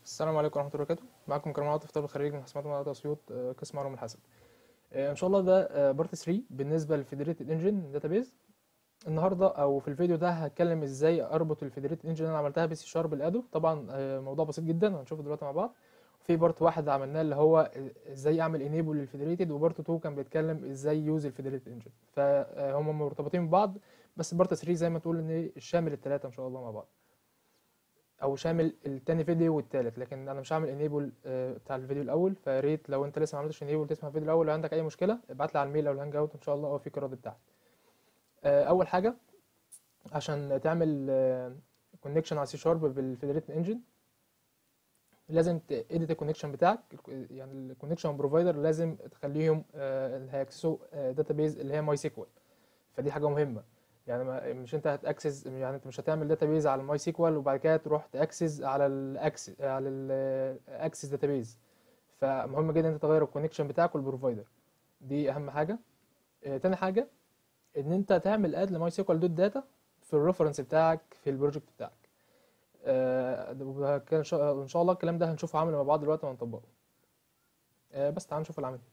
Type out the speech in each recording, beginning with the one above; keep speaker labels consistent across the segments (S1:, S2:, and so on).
S1: السلام عليكم ورحمة الله وبركاته معكم كريم عاطف طالب خريج من حسابات ومعلومات اسيوط آه، قسم علوم الحاسب آه، ان شاء الله ده بارت 3 بالنسبة للفيدريتد انجن داتابيز النهارده او في الفيديو ده هتكلم ازاي اربط الفيدريتد انجن اللي انا عملتها بسي شارب الادو طبعا آه، موضوع بسيط جدا هنشوفه دلوقتي مع بعض في بارت واحد عملناه اللي هو ازاي اعمل انيبل للفيدريتد وبارت 2 كان بيتكلم ازاي يوز الفيدريتد انجن فهم مرتبطين ببعض بس بارت 3 زي ما تقول ان شامل الثلاثه ان شاء الله مع بعض او شامل التاني فيديو والتالت لكن انا مش هعمل انيبل بتاع الفيديو الاول فيا ريت لو انت لسه ما عملتش انيبل تسمع الفيديو الاول لو عندك اي مشكله ابعت لي على الميل او الهانج اوت ان شاء الله اوفيك الرد بتاعك آه، اول حاجه عشان تعمل كونكشن على سي شارب بالفيدريتد انجن لازم تedit الكونكشن بتاعك يعني الكونكشن بروفايدر لازم تخليهم آه، اللي هيكسسوا داتابيز اللي هي ماي سيكوال فدي حاجه مهمه يعني ما مش انت هتاكسس يعني انت مش هتعمل داتابيز على الماي سيكوال وبعد كده تروح تاكسس على الاكسس على الاكسس داتابيز فمهم جدا انت تغير الكونكشن بتاعك والبروفايدر دي اهم حاجه اه تاني حاجه ان انت تعمل اد لماي سيكوال دوت داتا في الريفرنس بتاعك في البروجكت بتاعك اه ده كان ان شاء إن شاء الله الكلام ده هنشوفه عامل مع بعض دلوقتي وهنطبقه اه بس تعال نشوف العمل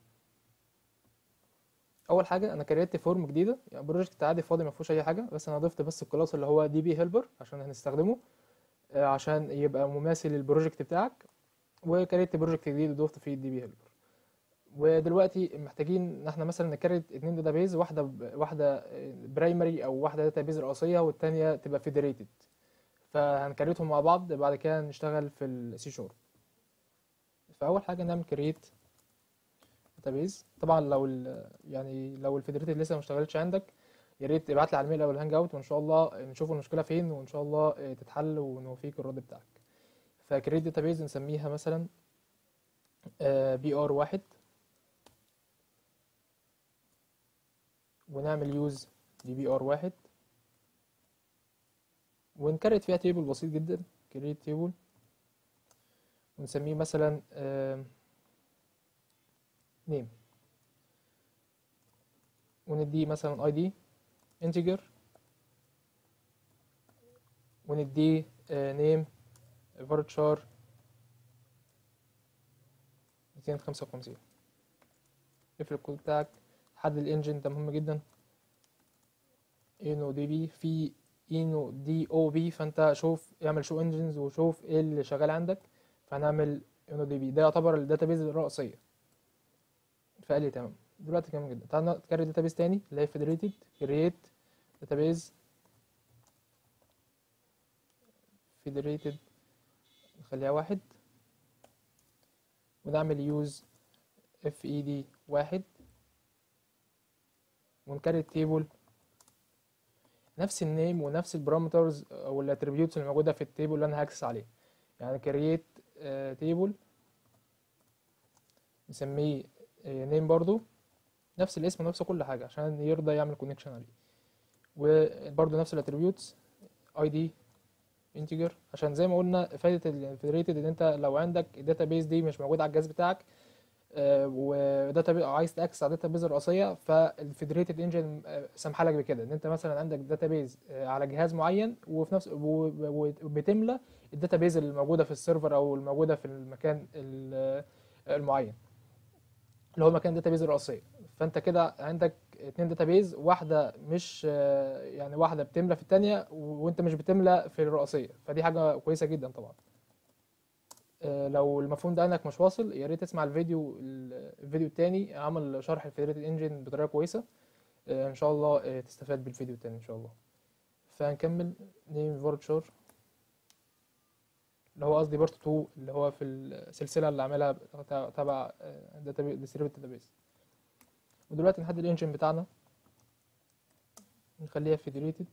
S1: اول حاجه انا كريت فورم جديده يعني بروجكت عادي فاضي ما فيهوش اي حاجه بس انا ضفت بس الكلاس اللي هو دي بي هيلبر عشان هنستخدمه آه، عشان يبقى مماثل للبروجكت بتاعك وكريت بروجكت جديد وضفت فيه الدي بي هيلبر ودلوقتي محتاجين ان احنا مثلا نكريت اتنين داتابيز واحده ب... واحده برايمري او واحده داتابيز رئيسيه والتانيه تبقى فيدريتد فهنكريتهم مع بعض بعد كده نشتغل في السي شورب فاول حاجه نعمل كريت داتابيز طبعا لو ال يعني لو الفيدريتد لسه ما اشتغلتش عندك يا ريت تبعت لي على الميل او الهانج اوت وان شاء الله نشوف المشكله فين وان شاء الله تتحل ونوفيك الرد بتاعك فكريت داتابيز نسميها مثلا بي ار واحد ونعمل يوز دي بي ار واحد ونكريت فيها تيبل بسيط جدا كريت تيبل ونسميه مثلا نيم ونديه مثلا اي دي انتجر ونديه نيم varchar 255 اقفل الكود بتاعك حدد الانجن ده مهم جدا انو دي بي في انو دي او بي فانت شوف اعمل شو انجنز وشوف ايه اللي شغال عندك فهنعمل انو دي بي ده يعتبر الداتابيز الرئيسيه فقال لي تمام دلوقتي كمان جدا تعالى نكرر داتابيز تاني اللي هي فيدريتد كرييت داتابيز فيدريتد نخليها واحد ونعمل يوز اف اي دي واحد ونكرر التيبل نفس النيم ونفس البارامترز او الاتريبيوتس اللي موجوده في التيبل اللي انا هاكسس عليه يعني كرييت تيبل نسميه نيم برضو نفس الاسم ونفس كل حاجة عشان يرضى يعمل كونكشن عليه وبرضو نفس الاتريبيوتس اي دي انتجر عشان زي ما قلنا فايدة الفيدريتد ان انت لو عندك الداتابيز دي مش موجودة على الجهاز بتاعك وداتا عايز تاكسس على الداتابيز الرئيسيه فالفيدريتد انجن سامحه لك بكده ان انت مثلا عندك داتابيز على جهاز معين وفي نفس وبتملى الداتابيز اللي موجوده في السيرفر او الموجوده في المكان المعين اللي هو مكان الداتابيز الرئيسيه فانت كده عندك اتنين داتابيز واحده مش يعني واحده بتملى في التانية وانت مش بتملى في الرئيسيه فدي حاجه كويسه جدا طبعا لو المفهوم ده عندك مش واصل يا ريت تسمع الفيديو الفيديو التاني عمل شرح الفيدريتد انجن بطريقه كويسه ان شاء الله تستفاد بالفيديو التاني ان شاء الله فهنكمل نيم فورتشار اللي هو قصدي بارت 2 اللي هو في السلسله اللي عاملها تبع داتابيز ديستريبيوتد داتابيز ودلوقتي نحدد الانجن بتاعنا نخليها فيدريتد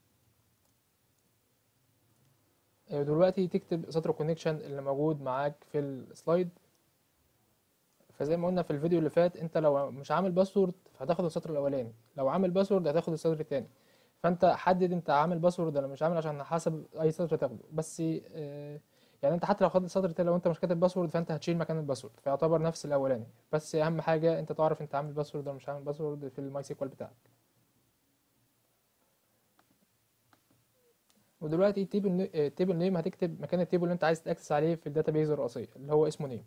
S1: دلوقتي تكتب سطر الكونكشن اللي موجود معاك في السلايد فزي ما قلنا في الفيديو اللي فات انت لو مش عامل باسورد فهتاخد السطر الاولاني لو عامل باسورد هتاخد السطر التاني فانت حدد انت عامل باسورد ولا مش عامل عشان حسب اي سطر تاخده بس اه يعني انت حتى لو خدت السطر التاني لو انت مش كاتب باسورد فانت هتشيل مكان الباسورد فيعتبر نفس الاولاني بس اهم حاجه انت تعرف انت عامل باسورد ولا مش عامل باسورد في الماي سيكوال بتاعك ودلوقتي التيبل التيبل نيم هتكتب مكان التيبل اللي انت عايز تاكسس عليه في الداتابيز الرئيسيه اللي هو اسمه نيم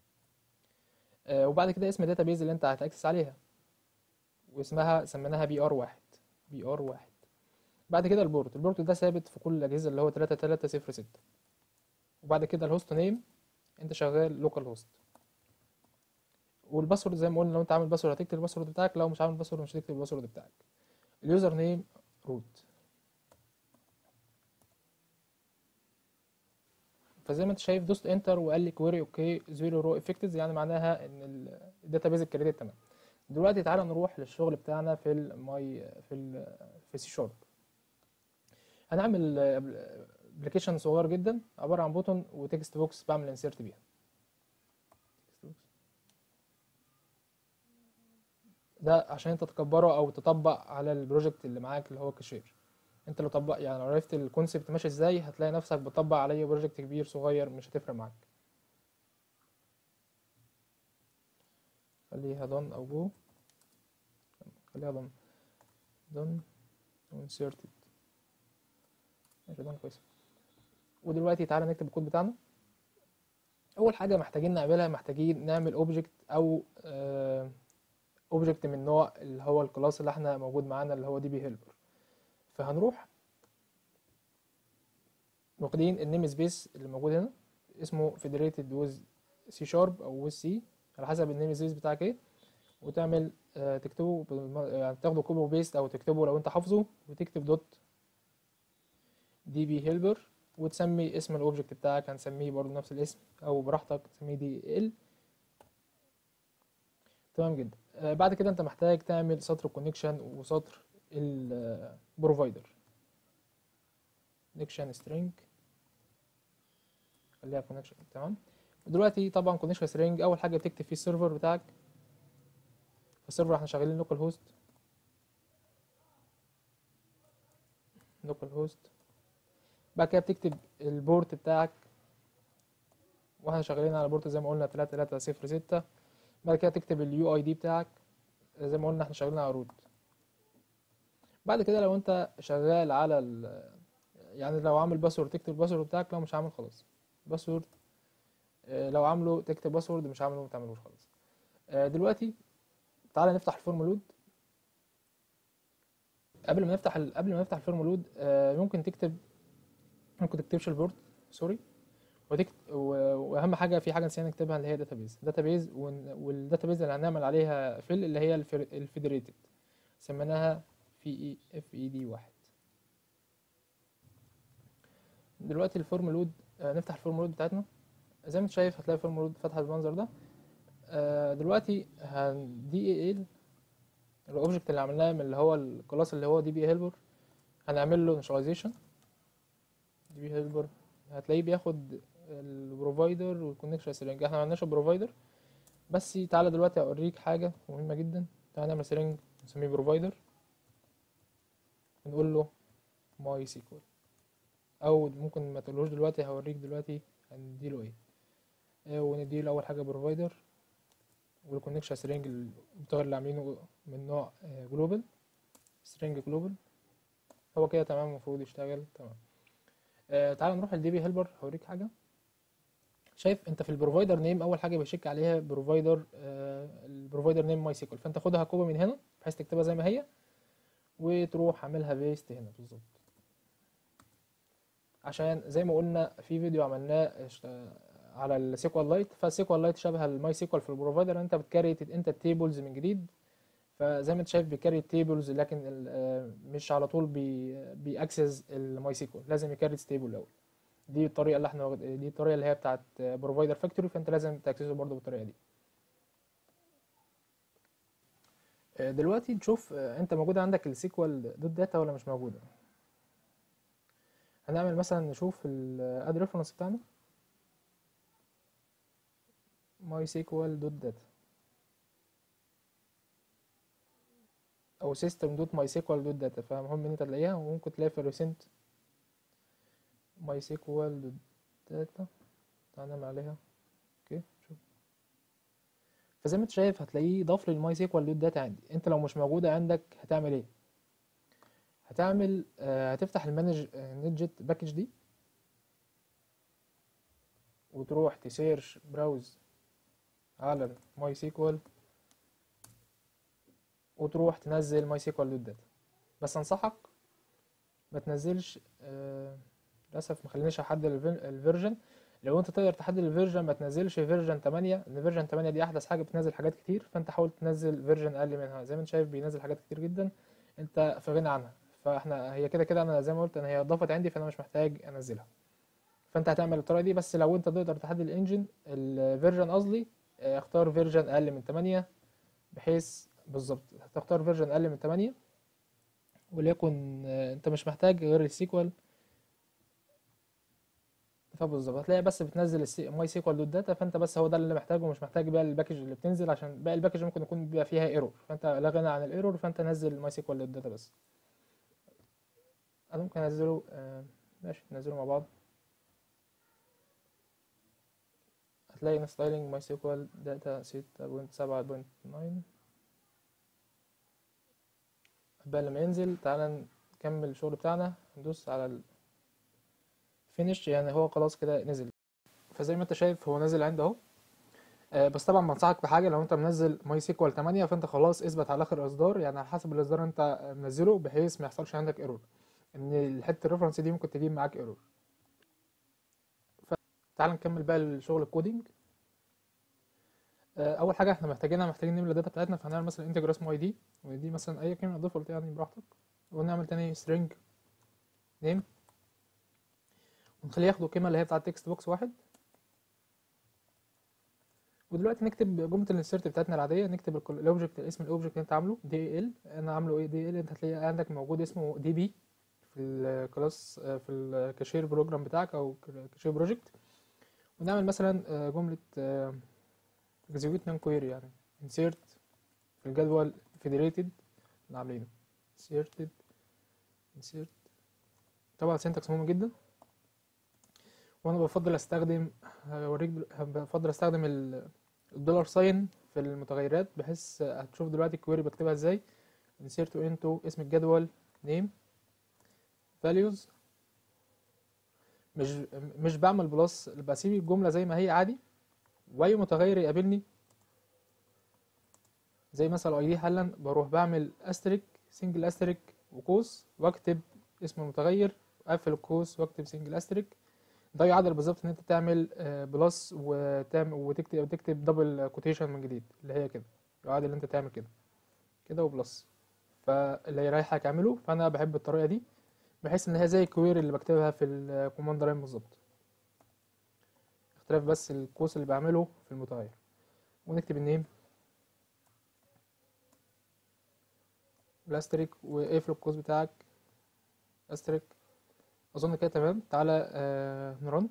S1: وبعد كده اسم الداتابيز اللي انت هتاكسس عليها واسمها سميناها بي ار واحد بي ار واحد بعد كده البورت البورت ده ثابت في كل الاجهزه اللي هو 3306 وبعد كده الهوست نيم انت شغال لوكال هوست والباسورد زي ما قلنا لو انت عامل باسورد هتكتب الباسورد بتاعك لو مش عامل باسورد مش هتكتب الباسورد بتاعك اليوزر نيم روت فزي ما انت شايف دوست انتر وقال لي كويري اوكي زيرو رو افكتز يعني معناها ان الداتابيز اتكريتد تمام دلوقتي تعالى نروح للشغل بتاعنا في الماي في ال في سي شارب هنعمل ابلكيشن صغير جدا عباره عن بوتون وتكست بوكس بعمل انسيرت بيها ده عشان انت تكبره او تطبق على البروجكت اللي معاك اللي هو كاشير انت لو طبق يعني لو عرفت الكونسيبت ماشي ازاي هتلاقي نفسك بتطبق على اي بروجكت كبير صغير مش هتفرق معاك خليها done او جو خليها done done inserted ماشي done كويس ودلوقتي تعالى نكتب الكود بتاعنا اول حاجه محتاجين نعملها محتاجين نعمل اوبجكت او اوبجكت من نوع اللي هو الكلاس اللي احنا موجود معانا اللي هو دي بي هيلبر فهنروح واخدين النيم سبيس اللي موجود هنا اسمه فيدريتد ويز سي شارب او ويز سي على حسب النيم سبيس بتاعك ايه وتعمل آه تكتبه يعني تاخده كوبي وبيست او تكتبه لو انت حافظه وتكتب دوت دي بي هيلبر وتسمي اسم الاوبجكت بتاعك هنسميه برضو نفس الاسم او براحتك تسميه دي ال تمام جدا آه بعد كده انت محتاج تعمل سطر الكونكشن وسطر البروفايدر كونكشن سترينج خليها كونكشن تمام دلوقتي طبعا كونكشن سترينج اول حاجه بتكتب فيه السيرفر بتاعك السيرفر احنا شغالين لوكال هوست لوكال هوست بعد كده بتكتب البورت بتاعك واحنا شغالين على بورت زي ما قلنا 3306 بعد كده تكتب اليو اي دي بتاعك زي ما قلنا احنا شغالين على روت بعد كده لو انت شغال على ال يعني لو عامل باسورد تكتب الباسورد بتاعك لو مش عامل خلاص باسورد لو عامله تكتب باسورد مش عامله ما تعملوش خلاص دلوقتي تعالى نفتح الفورم لود قبل ما نفتح ال... قبل ما نفتح الفورم لود ممكن تكتب ممكن تكتبش البورت سوري وتكت... واهم حاجه في حاجه نسينا نكتبها اللي هي داتابيز داتابيز والداتابيز اللي هنعمل عليها فيل اللي هي الفيدريتد سميناها في اي اف اي دي واحد دلوقتي الفورم لود آه نفتح الفورم لود بتاعتنا زي ما انت شايف هتلاقي الفورم لود فتحت بالمنظر ده آه دلوقتي هن دي اي ال الاوبجكت اللي عملناه من اللي هو الكلاس اللي هو دي بي هيلبر هنعمل له انشاليزيشن دي بي هيلبر هتلاقيه بياخد البروفايدر والكونكشن سرنج احنا ما عملناش البروفايدر بس تعالى دلوقتي اوريك حاجه مهمه جدا تعالى نعمل سرنج نسميه بروفايدر ونقول له ماي سيكوال او ممكن ما تقولوش دلوقتي هوريك دلوقتي هنديله ايه ونديله اول حاجه بروفايدر والكونكشن سرنج المتغير اللي عاملينه من نوع جلوبال سرنج جلوبال هو كده تمام المفروض يشتغل تمام آه تعال نروح لدي بي هيلبر هوريك حاجه شايف انت في البروفايدر نيم اول حاجه بيشيك عليها بروفايدر آه البروفايدر نيم ماي سيكوال فانت خدها كوبي من هنا بحيث تكتبها زي ما هي وتروح عاملها بيست هنا بالظبط عشان زي ما قلنا في فيديو عملناه على السيكوال لايت فالسيكوال لايت شبه الماي سيكوال في البروفايدر انت بتكريت انت التيبلز من جديد فزي ما انت شايف بيكري التيبلز لكن مش على طول بي بيأكسس الماي سيكوال لازم يكريت ستيبل الاول دي الطريقه اللي احنا دي الطريقه اللي هي بتاعت بروفايدر فاكتوري فانت لازم تاكسسه برضه بالطريقه دي دلوقتي نشوف انت موجود عندك السيكوال دوت داتا ولا مش موجوده هنعمل مثلا نشوف الاد ريفرنس بتاعنا ماي سيكوال دوت داتا او سيستم دوت ماي سيكوال دوت داتا فمهم ان انت تلاقيها وممكن تلاقي في الريسنت ماي سيكوال دوت داتا تعال نعمل عليها اوكي شوف فزي ما انت شايف هتلاقيه ضاف للماي سيكوال دوت داتا عندي انت لو مش موجوده عندك هتعمل ايه هتعمل آه، هتفتح المانج نيتجت باكج دي وتروح تسيرش براوز على ماي سيكوال وتروح تنزل ماي سيكوال دوت داتا بس انصحك ما تنزلش آه، للاسف ما خلينيش احدد الفير- الفيرجن لو انت تقدر تحدد الفيرجن ما تنزلش فيرجن 8 لان فيرجن 8 دي احدث حاجه بتنزل حاجات كتير فانت حاول تنزل فيرجن اقل منها زي ما انت شايف بينزل حاجات كتير جدا انت في غنى عنها فاحنا هي كده كده انا زي ما قلت انا هي اضافت عندي فانا مش محتاج انزلها فانت هتعمل الطريقه دي بس لو انت تقدر تحدد الانجن الفيرجن قصدي آه، اختار فيرجن اقل من 8 بحيث بالظبط هتختار فيرجن اقل من 8 وليكن آه، انت مش محتاج غير السيكوال فبالظبط هتلاقي بس بتنزل السي... ماي سيكوال دوت داتا فانت بس هو ده اللي محتاجه مش محتاج بقى الباكج اللي بتنزل عشان باقي الباكج ممكن يكون بيبقى فيها ايرور فانت لا غنى عن الايرور فانت نزل ماي سيكوال دوت داتا بس انا ممكن انزله آه، ماشي ننزله مع بعض هتلاقي ان ستايلينج ماي سيكوال داتا 6.7.9 قبل لما ينزل تعالى نكمل الشغل بتاعنا ندوس على الفينش يعني هو خلاص كده نزل فزي ما انت شايف هو نازل عندي اهو آه، بس طبعا بنصحك بحاجه لو انت منزل ماي سيكوال 8 فانت خلاص اثبت على اخر اصدار يعني على حسب الاصدار انت منزله بحيث ما يحصلش عندك ايرور ان حته الريفرنس دي ممكن تجيب معاك ايرور تعال نكمل بقى الشغل الكودينج آه، اول حاجه احنا محتاجينها محتاجين نملى الداتا بتاعتنا فهنعمل مثلا انتجر اسمه اي دي ودي مثلا اي قيمه ديفولت يعني براحتك ونعمل تاني string name ونخليه ياخد القيمه اللي هي بتاعه تكست بوكس واحد ودلوقتي نكتب جمله الانسيرت بتاعتنا العاديه نكتب الاوبجكت اسم الاوبجكت اللي انت عامله دي ال انا عامله ايه دي ال انت هتلاقي عندك موجود اسمه دي بي في الكلاس في الكاشير بروجرام بتاعك او كاشير بروجكت ونعمل مثلا آه، جمله execute non query يعني insert في الجدول federated اللي عاملينه inserted insert طبعا syntax مهم جدا وانا بفضل استخدم هوريك دل- بفضل استخدم ال- الدولار ساين في المتغيرات بحيث هتشوف دلوقتي الكويري بكتبها ازاي insert into اسم الجدول name values مش مش بعمل بلس بسيب الجمله زي ما هي عادي واي متغير يقابلني زي مثلا اي دي حالا بروح بعمل استريك سنجل استريك وقوس واكتب اسم المتغير اقفل القوس واكتب سنجل استريك ده يعادل بالظبط ان انت تعمل آه، بلس وتعمل وتكتب وتكتب دبل كوتيشن من جديد اللي هي كده يعادل ان انت تعمل كده كده وبلس فاللي يريحك اعمله فانا بحب الطريقه دي بحيث ان هي زي الكويري اللي بكتبها في الكوماند لاين بالظبط اختلاف بس القوس اللي بعمله في المتغير ونكتب النيم الاستريك واقفل القوس بتاعك استريك اظن كده تمام تعالى آه نرن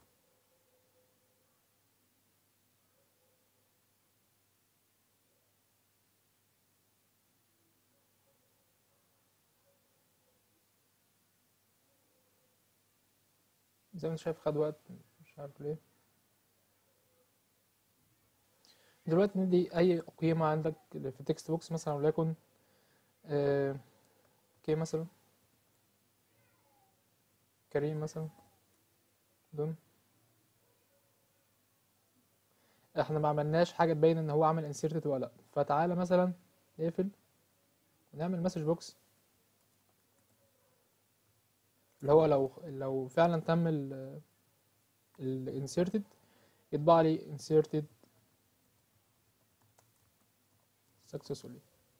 S1: زي ما انت شايف خد وقت مش عارف ليه دلوقتي ندي اي قيمة عندك في التكست بوكس مثلا وليكن آه كي مثلا كريم مثلا دون احنا ما عملناش حاجة تبين ان هو عمل انسيرتد ولا لا فتعالى مثلا نقفل ونعمل مسج بوكس اللي هو لو لو فعلا تم ال ال inserted يطبع لي inserted successfully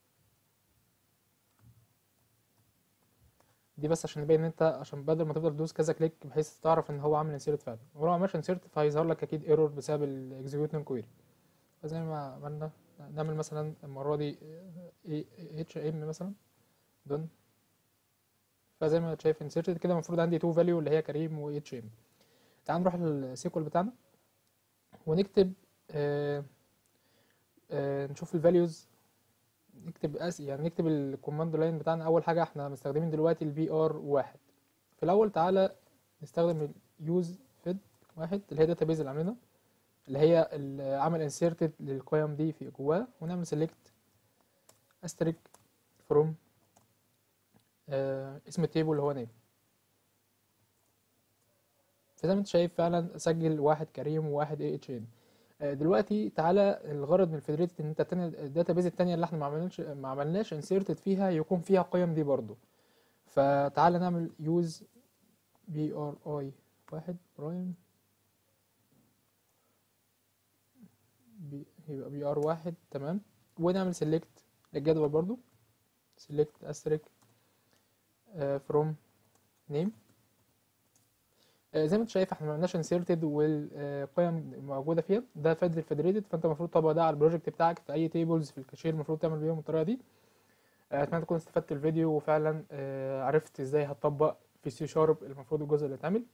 S1: دي بس عشان يبين ان انت عشان بدل ما تفضل تدوس كذا كليك بحيث تعرف ان هو عامل insert فعلا ولو ما عملش insert فهيظهر لك اكيد ايرور بسبب ال execute non query فزي ما عملنا نعمل مثلا المرة دي اتش ام مثلا done فزي ما شايف inserted كده المفروض عندي تو فاليو اللي هي كريم و اتش ام تعال نروح للسيكوال بتاعنا ونكتب آه آه نشوف الفاليوز نكتب أس يعني نكتب الكوماند لاين بتاعنا اول حاجه احنا مستخدمين دلوقتي البي ار واحد في الاول تعالى نستخدم اليوز فيد واحد اللي هي داتابيز اللي عاملينها اللي هي اللي عمل انسيرتد للقيم دي في جواها ونعمل سيلكت استريك فروم آه، اسم التيبل اللي هو نيم فزي ما انت شايف فعلا سجل واحد كريم وواحد اي اتش ان دلوقتي تعالى الغرض من الفيدريتد ان انت التانية الداتابيز التانية اللي احنا ما عملناش ما عملناش انسيرتد فيها يكون فيها القيم دي برضو فتعالى نعمل يوز بي ار اي واحد برايم بي يبقى بي ار واحد تمام ونعمل سيلكت للجدول برضو سيلكت استريك فروم نيم زي ما انت شايف احنا ما عملناش انسيرتد والقيم موجوده فيها ده فاد الفيدريتد فانت المفروض تطبق ده على البروجكت بتاعك في اي تيبلز في الكاشير المفروض تعمل بيهم الطريقه دي آه، اتمنى تكون استفدت الفيديو وفعلا آه، عرفت ازاي هتطبق في سي شارب المفروض الجزء اللي اتعمل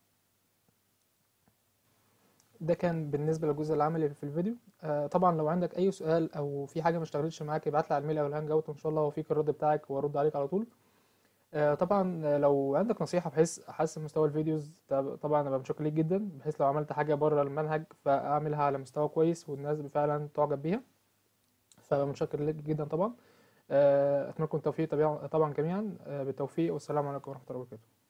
S1: ده كان بالنسبه للجزء العملي في الفيديو آه، طبعا لو عندك اي سؤال او في حاجه ما اشتغلتش معاك ابعت لي على الميل او الهانج اوت وان شاء الله اوفيك الرد بتاعك وارد عليك على طول آه، طبعا آه، لو عندك نصيحه بحيث احسن مستوى الفيديوز طب- طبعا ابقى متشكر ليك جدا بحيث لو عملت حاجه بره المنهج فاعملها على مستوى كويس والناس فعلا تعجب بيها فابقى متشكر ليك جدا طبعا آه، اتمنى لكم التوفيق طبعا طبعا جميعا آه، بالتوفيق والسلام عليكم ورحمه الله وبركاته